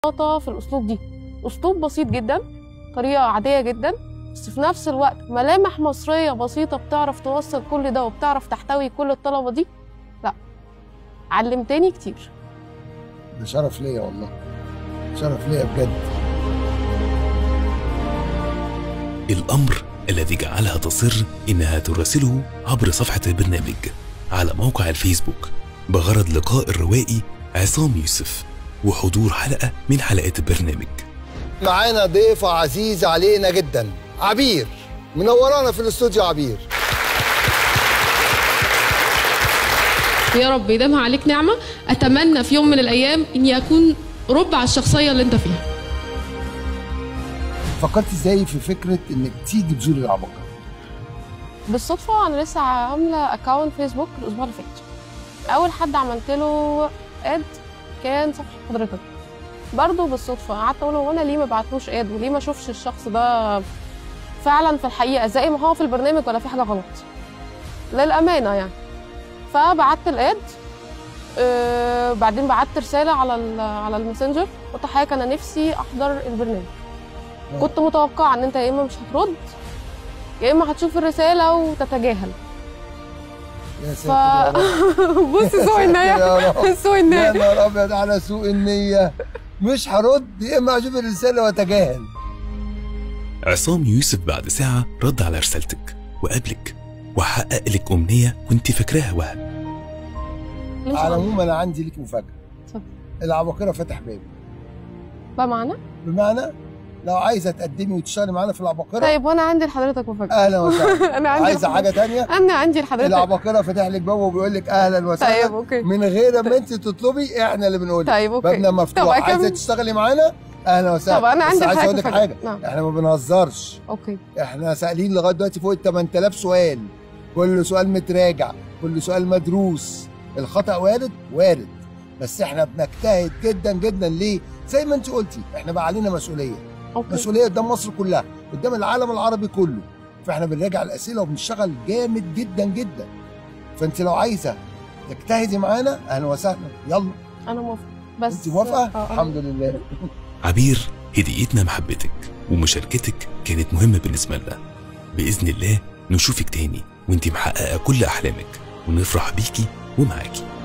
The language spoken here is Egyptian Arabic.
مبسطه في الاسلوب دي اسلوب بسيط جدا طريقه عاديه جدا بس في نفس الوقت ملامح مصريه بسيطه بتعرف توصل كل ده وبتعرف تحتوي كل الطلبه دي لا علمتني كتير ده شرف ليا والله شرف ليا بجد الأمر الذي جعلها تصر إنها تراسله عبر صفحة البرنامج على موقع الفيسبوك بغرض لقاء الروائي عصام يوسف وحضور حلقة من حلقات البرنامج معانا ضيفة عزيزة علينا جدا عبير منورانا في الاستوديو عبير يا رب يدامها عليك نعمة أتمنى في يوم من الأيام إني أكون ربع الشخصية اللي أنت فيها فكرت ازاي في فكرة انك تيجي بذور العباقرة بالصدفه انا لسه عامله اكونت فيسبوك الاسبوع اللي فات اول حد عملت له اد كان صفحه حضرتك برضه بالصدفه قعدت اقول هو انا ليه ما بعتلوش اد وليه ما اشوفش الشخص ده فعلا في الحقيقه زي ما هو في البرنامج ولا في حاجه غلط للامانه يعني فبعت الاد آه بعدين بعت رساله على ال- على الماسنجر قلت حضرتك انا نفسي احضر البرنامج كنت متوقعه ان انت يا اما مش هترد يا اما هتشوف الرساله وتتجاهل يا ف ساتر يا رب. بص سوء يا النية رب. سوء يا النية نهار ابيض على سوء النية مش هرد يا اما اشوف الرسالة واتجاهل عصام يوسف بعد ساعة رد على رسالتك وقابلك وحقق لك أمنية كنت فاكراها وهم على العموم انا عندي ليك مفاجأة اتفضل. العباقرة فتح باب بمعنى بمعنى لو عايزة تقدمي وتشتغلي معانا في العباقرة طيب وانا عندي لحضرتك مفاجأة اهلا وسهلا انا عندي عايزة حاجة تانية انا عندي لحضرتك العباقرة فاتح لك باب وبيقول لك اهلا وسهلا طيب اوكي من غير ما انت تطلبي احنا اللي بنقول لك طيب اوكي بابنا طب مفتوح أكمل؟ عايزه تشتغلي معانا اهلا وسهلا طب انا بس عندي عايز اقول لحضرتك لك مفاجأة حاجه نعم احنا ما بنهزرش اوكي احنا سائلين لغايه دلوقتي فوق ال 8000 سؤال كل سؤال متراجع كل سؤال مدروس الخطا وارد وارد بس احنا بنجتهد جدا جدا ليه زي ما انت قلتي احنا بقى علينا مسؤوليه اوكي مسؤوليه قدام مصر كلها قدام العالم العربي كله فاحنا بنراجع الاسئله وبنشتغل جامد جدا جدا فانت لو عايزه تجتهدي معانا اهلا وسهلا يلا انا موافقة بس انت موافقه آه، أنا- الحمد لله عبير هديتنا محبتك ومشاركتك كانت مهمة بالنسبة لنا بإذن الله نشوفك تاني وانت محققة كل أحلامك ونفرح بيكي ومعاكي